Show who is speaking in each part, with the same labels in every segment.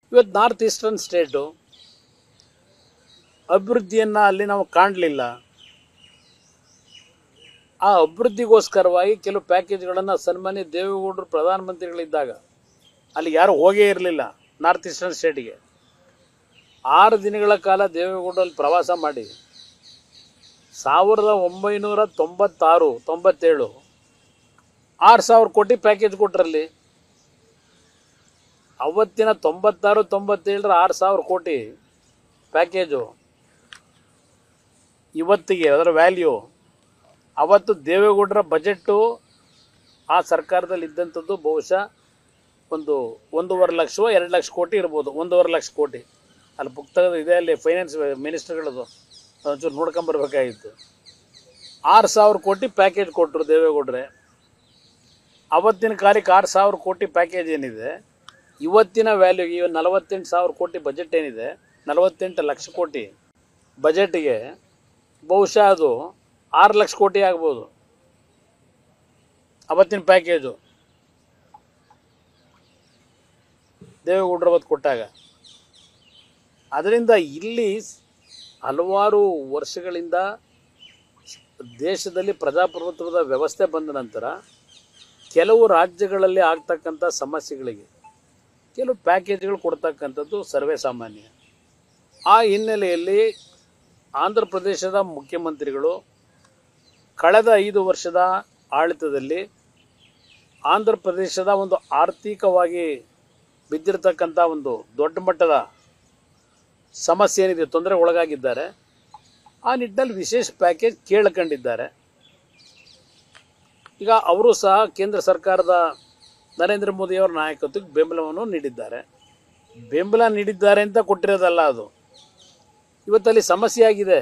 Speaker 1: ಇವತ್ತು north eastern state ಅಭಿವೃದ್ಧಿಯನ್ನು ಅಲ್ಲಿ ನಾವು ಕಾಣಲಿಲ್ಲ ಆ ಅಭಿವೃದ್ಧಿಗೋಸ್ಕರವಾಗಿ ಕೆಲವು ಪ್ಯಾಕೇಜ್ಗಳನ್ನು ಸನ್ಮಾನ್ಯ ದೇವೇಗೌಡರು ಪ್ರಧಾನಮಂತ್ರಿಗಳಿದ್ದಾಗ ಅಲ್ಲಿ ಯಾರು ಹೋಗೇ ಇರಲಿಲ್ಲ ನಾರ್ತ್ ಈಸ್ಟರ್ನ್ ಸ್ಟೇಟಿಗೆ ಆರು ದಿನಗಳ ಕಾಲ ದೇವೇಗೌಡರು ಅಲ್ಲಿ ಪ್ರವಾಸ ಮಾಡಿ ಸಾವಿರದ ಒಂಬೈನೂರ ತೊಂಬತ್ತಾರು ತೊಂಬತ್ತೇಳು ಆರು ಸಾವಿರ ಕೋಟಿ ಪ್ಯಾಕೇಜ್ ಕೊಟ್ರಲ್ಲಿ ಅವತ್ತಿನ ತೊಂಬತ್ತಾರು ತೊಂಬತ್ತೇಳರ ಆರು ಸಾವಿರ ಕೋಟಿ ಪ್ಯಾಕೇಜು ಇವತ್ತಿಗೆ ಅದರ ವ್ಯಾಲ್ಯೂ ಅವತ್ತು ದೇವೇಗೌಡರ ಬಜೆಟ್ಟು ಆ ಸರ್ಕಾರದಲ್ಲಿ ಇದ್ದಂಥದ್ದು ಬಹುಶಃ ಒಂದು ಒಂದೂವರೆ ಲಕ್ಷವೋ ಎರಡು ಲಕ್ಷ ಕೋಟಿ ಇರ್ಬೋದು ಒಂದೂವರೆ ಲಕ್ಷ ಕೋಟಿ ಅಲ್ಲಿ ಪುಸ್ತಕದ ಇದೆ ಅಲ್ಲಿ ಫೈನಾನ್ಸ್ ಮಿನಿಸ್ಟರ್ಗಳದು ಒಂಚೂರು ನೋಡ್ಕೊಂಬರ್ಬೇಕಾಗಿತ್ತು ಆರು ಸಾವಿರ ಕೋಟಿ ಪ್ಯಾಕೇಜ್ ಕೊಟ್ಟರು ದೇವೇಗೌಡ್ರೆ ಅವತ್ತಿನ ಕಾಲಕ್ಕೆ ಆರು ಸಾವಿರ ಕೋಟಿ ಪ್ಯಾಕೇಜ್ ಏನಿದೆ ಇವತ್ತಿನ ವ್ಯಾಲ್ಯೂ ಈಗ ನಲವತ್ತೆಂಟು ಸಾವಿರ ಕೋಟಿ ಬಜೆಟ್ ಏನಿದೆ ನಲವತ್ತೆಂಟು ಲಕ್ಷ ಕೋಟಿ ಬಜೆಟಿಗೆ ಬಹುಶಃ ಅದು ಆರು ಲಕ್ಷ ಕೋಟಿ ಆಗ್ಬೋದು ಅವತ್ತಿನ ಪ್ಯಾಕೇಜು ದೇವೇಗೌಡರು ಅವತ್ತು ಕೊಟ್ಟಾಗ ಅದರಿಂದ ಇಲ್ಲಿ ಹಲವಾರು ವರ್ಷಗಳಿಂದ ದೇಶದಲ್ಲಿ ಪ್ರಜಾಪ್ರಭುತ್ವದ ವ್ಯವಸ್ಥೆ ಬಂದ ನಂತರ ಕೆಲವು ರಾಜ್ಯಗಳಲ್ಲಿ ಆಗ್ತಕ್ಕಂಥ ಸಮಸ್ಯೆಗಳಿಗೆ ಕೆಲವು ಪ್ಯಾಕೇಜ್ಗಳು ಕೊಡ್ತಕ್ಕಂಥದ್ದು ಸರ್ವೇ ಸಾಮಾನ್ಯ ಆ ಹಿನ್ನೆಲೆಯಲ್ಲಿ ಆಂಧ್ರ ಪ್ರದೇಶದ ಮುಖ್ಯಮಂತ್ರಿಗಳು ಕಳೆದ ಐದು ವರ್ಷದ ಆಡಳಿತದಲ್ಲಿ ಆಂಧ್ರ ಪ್ರದೇಶದ ಒಂದು ಆರ್ಥಿಕವಾಗಿ ಬಿದ್ದಿರತಕ್ಕಂಥ ಒಂದು ದೊಡ್ಡ ಮಟ್ಟದ ಸಮಸ್ಯೆ ಏನಿದೆ ತೊಂದರೆ ಒಳಗಾಗಿದ್ದಾರೆ ಆ ನಿಟ್ಟಿನಲ್ಲಿ ವಿಶೇಷ ಪ್ಯಾಕೇಜ್ ಕೇಳ್ಕೊಂಡಿದ್ದಾರೆ ಈಗ ಅವರು ಸಹ ಕೇಂದ್ರ ಸರ್ಕಾರದ ನರೇಂದ್ರ ಮೋದಿಯವರ ನಾಯಕತ್ವಕ್ಕೆ ಬೆಂಬಲವನ್ನು ನೀಡಿದ್ದಾರೆ ಬೆಂಬಲ ನೀಡಿದ್ದಾರೆ ಅಂತ ಕೊಟ್ಟಿರೋದಲ್ಲ ಅದು ಇವತ್ತಲ್ಲಿ ಸಮಸ್ಯೆ ಆಗಿದೆ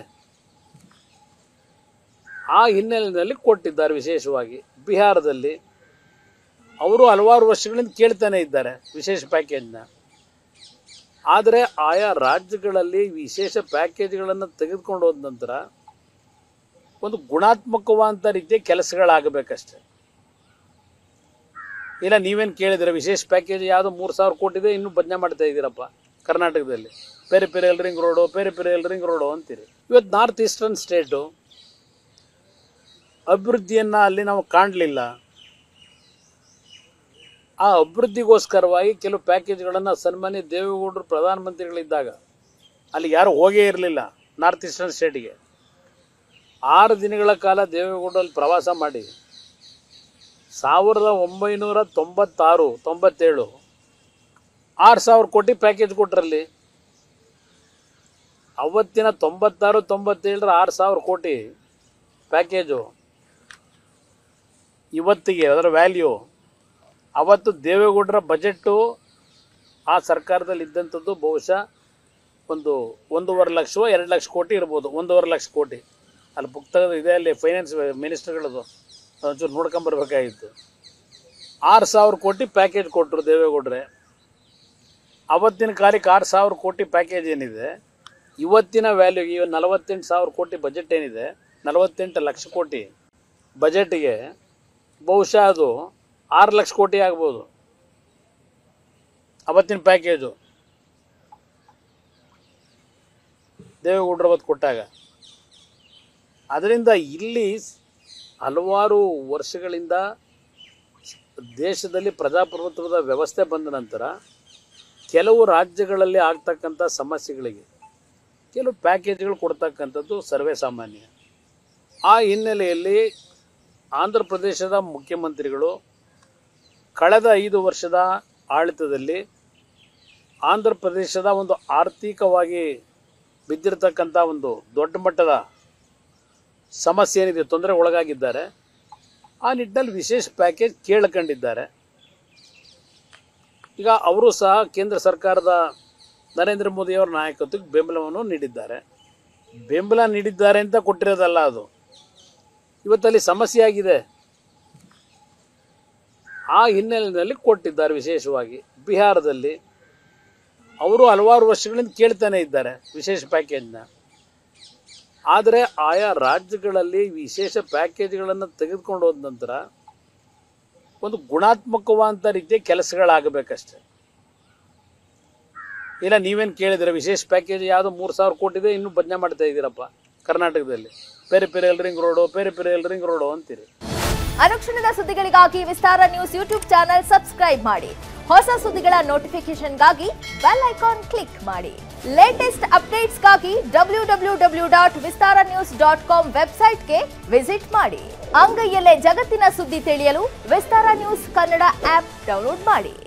Speaker 1: ಆ ಹಿನ್ನೆಲೆಯಲ್ಲಿ ಕೊಟ್ಟಿದ್ದಾರೆ ವಿಶೇಷವಾಗಿ ಬಿಹಾರದಲ್ಲಿ ಅವರು ಹಲವಾರು ವರ್ಷಗಳಿಂದ ಕೇಳ್ತಾನೆ ಇದ್ದಾರೆ ವಿಶೇಷ ಪ್ಯಾಕೇಜ್ನ ಆದರೆ ಆಯಾ ರಾಜ್ಯಗಳಲ್ಲಿ ವಿಶೇಷ ಪ್ಯಾಕೇಜ್ಗಳನ್ನು ತೆಗೆದುಕೊಂಡು ಹೋದ ನಂತರ ಒಂದು ಗುಣಾತ್ಮಕವಾದಂಥ ರೀತಿಯ ಕೆಲಸಗಳಾಗಬೇಕಷ್ಟೆ ಇಲ್ಲ ನೀವೇನು ಕೇಳಿದ್ರೆ ವಿಶೇಷ ಪ್ಯಾಕೇಜ್ ಯಾವುದೋ ಮೂರು ಸಾವಿರ ಕೋಟಿ ಇದೆ ಇನ್ನೂ ಭಜನೆ ಮಾಡ್ತಾ ಇದ್ದೀರಪ್ಪ ಕರ್ನಾಟಕದಲ್ಲಿ peripheral ring road peripheral ring road ಅಂತೀರಿ ಇವತ್ತು ನಾರ್ತ್ ಈಸ್ಟರ್ನ್ ಸ್ಟೇಟು ಅಭಿವೃದ್ಧಿಯನ್ನು ಅಲ್ಲಿ ನಾವು ಕಾಣಲಿಲ್ಲ ಆ ಅಭಿವೃದ್ಧಿಗೋಸ್ಕರವಾಗಿ ಕೆಲವು ಪ್ಯಾಕೇಜ್ಗಳನ್ನು ಸನ್ಮಾನ್ಯ ದೇವೇಗೌಡರು ಪ್ರಧಾನಮಂತ್ರಿಗಳಿದ್ದಾಗ ಅಲ್ಲಿ ಯಾರು ಹೋಗೇ ಇರಲಿಲ್ಲ ನಾರ್ತ್ ಈಸ್ಟರ್ನ್ ಸ್ಟೇಟಿಗೆ ಆರು ದಿನಗಳ ಕಾಲ ದೇವೇಗೌಡರು ಅಲ್ಲಿ ಪ್ರವಾಸ ಮಾಡಿ ಸಾವಿರದ ಒಂಬೈನೂರ ತೊಂಬತ್ತಾರು ತೊಂಬತ್ತೇಳು ಆರು ಸಾವಿರ ಕೋಟಿ ಪ್ಯಾಕೇಜ್ ಕೊಟ್ರಲ್ಲಿ ಅವತ್ತಿನ ತೊಂಬತ್ತಾರು ತೊಂಬತ್ತೇಳರ ಆರು ಸಾವಿರ ಕೋಟಿ ಪ್ಯಾಕೇಜು ಇವತ್ತಿಗೆ ಅದರ ವ್ಯಾಲ್ಯೂ ಅವತ್ತು ದೇವೇಗೌಡರ ಬಜೆಟ್ಟು ಆ ಸರ್ಕಾರದಲ್ಲಿ ಇದ್ದಂಥದ್ದು ಬಹುಶಃ ಒಂದು ಒಂದೂವರೆ ಲಕ್ಷವೋ ಎರಡು ಲಕ್ಷ ಕೋಟಿ ಇರ್ಬೋದು ಒಂದೂವರೆ ಲಕ್ಷ ಕೋಟಿ ಅಲ್ಲಿ ಪುಸ್ತಕದ ಇದೆ ಅಲ್ಲಿ ಫೈನಾನ್ಸ್ ಮಿನಿಸ್ಟರ್ಗಳದು ಒಂಚೂರು ನೋಡ್ಕೊಂಬರ್ಬೇಕಾಗಿತ್ತು ಆರು ಸಾವಿರ ಕೋಟಿ ಪ್ಯಾಕೇಜ್ ಕೊಟ್ಟರು ದೇವೇಗೌಡ್ರೆ ಅವತ್ತಿನ ಕಾಲಕ್ಕೆ ಆರು ಸಾವಿರ ಕೋಟಿ ಪ್ಯಾಕೇಜ್ ಏನಿದೆ ಇವತ್ತಿನ ವ್ಯಾಲ್ಯೂ ಈಗ ನಲವತ್ತೆಂಟು ಸಾವಿರ ಕೋಟಿ ಬಜೆಟ್ ಏನಿದೆ ನಲವತ್ತೆಂಟು ಲಕ್ಷ ಕೋಟಿ ಬಜೆಟಿಗೆ ಬಹುಶಃ ಅದು ಆರು ಲಕ್ಷ ಕೋಟಿ ಆಗ್ಬೋದು ಅವತ್ತಿನ ಪ್ಯಾಕೇಜು ದೇವೇಗೌಡರು ಅವತ್ತು ಕೊಟ್ಟಾಗ ಅದರಿಂದ ಇಲ್ಲಿ ಹಲವಾರು ವರ್ಷಗಳಿಂದ ದೇಶದಲ್ಲಿ ಪ್ರಜಾಪ್ರಭುತ್ವದ ವ್ಯವಸ್ಥೆ ಬಂದ ನಂತರ ಕೆಲವು ರಾಜ್ಯಗಳಲ್ಲಿ ಆಗ್ತಕ್ಕಂಥ ಸಮಸ್ಯೆಗಳಿಗೆ ಕೆಲವು ಪ್ಯಾಕೇಜ್ಗಳು ಕೊಡ್ತಕ್ಕಂಥದ್ದು ಸರ್ವೇ ಸಾಮಾನ್ಯ ಆ ಹಿನ್ನೆಲೆಯಲ್ಲಿ ಆಂಧ್ರ ಪ್ರದೇಶದ ಮುಖ್ಯಮಂತ್ರಿಗಳು ಕಳೆದ ಐದು ವರ್ಷದ ಆಡಳಿತದಲ್ಲಿ ಆಂಧ್ರ ಪ್ರದೇಶದ ಒಂದು ಆರ್ಥಿಕವಾಗಿ ಬಿದ್ದಿರತಕ್ಕಂಥ ಒಂದು ದೊಡ್ಡ ಮಟ್ಟದ ಸಮಸ್ಯೆ ಏನಿದೆ ತೊಂದರೆ ಒಳಗಾಗಿದ್ದಾರೆ ಆ ನಿಟ್ಟಿನಲ್ಲಿ ವಿಶೇಷ ಪ್ಯಾಕೇಜ್ ಕೇಳ್ಕೊಂಡಿದ್ದಾರೆ ಈಗ ಅವರು ಸಹ ಕೇಂದ್ರ ಸರ್ಕಾರದ ನರೇಂದ್ರ ಮೋದಿಯವರ ನಾಯಕತ್ವಕ್ಕೆ ಬೆಂಬಲವನ್ನು ನೀಡಿದ್ದಾರೆ ಬೆಂಬಲ ನೀಡಿದ್ದಾರೆ ಅಂತ ಕೊಟ್ಟಿರೋದಲ್ಲ ಅದು ಇವತ್ತಲ್ಲಿ ಸಮಸ್ಯೆ ಆಗಿದೆ ಆ ಹಿನ್ನೆಲೆಯಲ್ಲಿ ಕೊಟ್ಟಿದ್ದಾರೆ ವಿಶೇಷವಾಗಿ ಬಿಹಾರದಲ್ಲಿ ಅವರು ಹಲವಾರು ವರ್ಷಗಳಿಂದ ಕೇಳ್ತಾನೆ ಇದ್ದಾರೆ ವಿಶೇಷ ಪ್ಯಾಕೇಜ್ನ ಆದರೆ ಆಯಾ ರಾಜ್ಯಗಳಲ್ಲಿ ವಿಶೇಷ ಪ್ಯಾಕೇಜ್ಗಳನ್ನು ತೆಗೆದುಕೊಂಡು ಹೋದ ನಂತರ ಒಂದು ಗುಣಾತ್ಮಕವಾದಂಥ ರೀತಿಯ ಕೆಲಸಗಳಾಗಬೇಕಷ್ಟೆ ಇಲ್ಲ ನೀವೇನು ಕೇಳಿದಿರ ವಿಶೇಷ ಪ್ಯಾಕೇಜ್ ಯಾವುದೋ ಮೂರು ಸಾವಿರ ಕೋಟಿ ಇದೆ ಇನ್ನೂ ಭಜನೆ ಮಾಡ್ತಾ ಇದ್ದೀರಪ್ಪ ಕರ್ನಾಟಕದಲ್ಲಿ ಪೆರಿ ಪೆರಿಯಲ್ ರಿಂಗ್ ರೋಡು ಪೆರಿ ಪೆರಿಯಲ್ ರಿಂಗ್ ರೋಡು ಅಂತೀರಿ
Speaker 2: ಅನುಕ್ಷಣದ ಸುದ್ದಿಗಳಿಗಾಗಿ Vistara news YouTube channel subscribe ಮಾಡಿ ಹೊಸ ಸುದ್ದಿಗಳ ನೋಟಿಫಿಕೇಶನ್ಗಾಗಿ ಬೆಲ್ ಐಕಾನ್ ಕ್ಲಿಕ್ ಮಾಡಿ ಲೇಟೆಸ್ಟ್ ಅಪ್ಡೇಟ್ಸ್ಗಾಗಿ W W W dot Vistara news dot com ವೆಬ್ಸೈಟ್ಗೆ ವಿಸಿಟ್ ಮಾಡಿ ಅಂಗೈಯಲ್ಲೇ ಜಗತ್ತಿನ ಸುದ್ದಿ ತಿಳಿಯಲು Vistara news Kannada app download ಮಾಡಿ